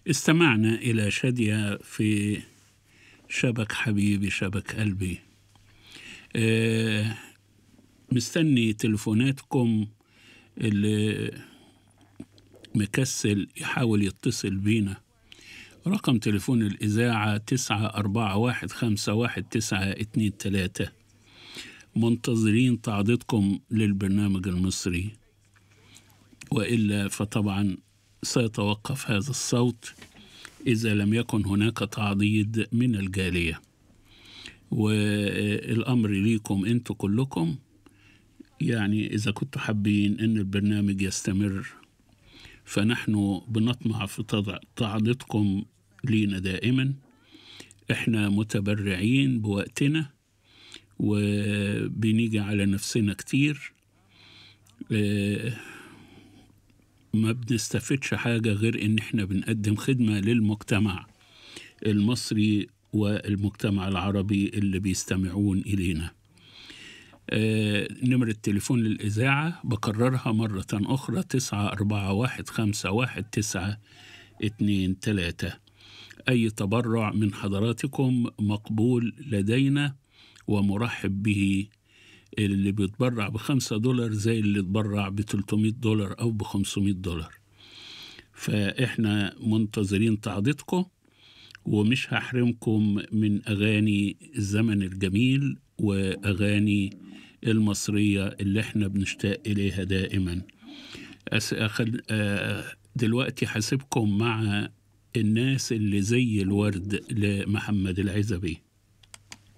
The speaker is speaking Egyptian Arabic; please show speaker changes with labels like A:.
A: استمعنا إلى شادية في شبك حبيبي شبك قلبي آه، مستني تليفوناتكم اللي مكسل يحاول يتصل بينا رقم تليفون الإذاعة تسعة أربعة واحد خمسة واحد تسعة اتنين تلاتة منتظرين تعضيدكم للبرنامج المصري وإلا فطبعا سيتوقف هذا الصوت إذا لم يكن هناك تعضيد من الجالية والأمر ليكم أنتوا كلكم يعني إذا كنتوا حابين أن البرنامج يستمر فنحن بنطمع في تضع- تعضيدكم لينا دائما احنا متبرعين بوقتنا وبنيجي على نفسنا كتير آه، ما بنستفدش حاجة غير إن إحنا بنقدم خدمة للمجتمع المصري والمجتمع العربي اللي بيستمعون إلينا آه، نمرة تليفون للإذاعة بكررها مرة أخرى تسعة أربعة واحد خمسة واحد تسعة اتنين تلاتة أي تبرع من حضراتكم مقبول لدينا ومرحب به اللي بيتبرع بخمسة دولار زي اللي اتبرع ب 300 دولار أو ب 500 دولار فإحنا منتظرين تعضيدكم ومش هحرمكم من أغاني الزمن الجميل وأغاني المصرية اللي احنا بنشتاق إليها دائما أس- أخل... آه، دلوقتي حاسبكم مع الناس اللي زي الورد لمحمد العزبي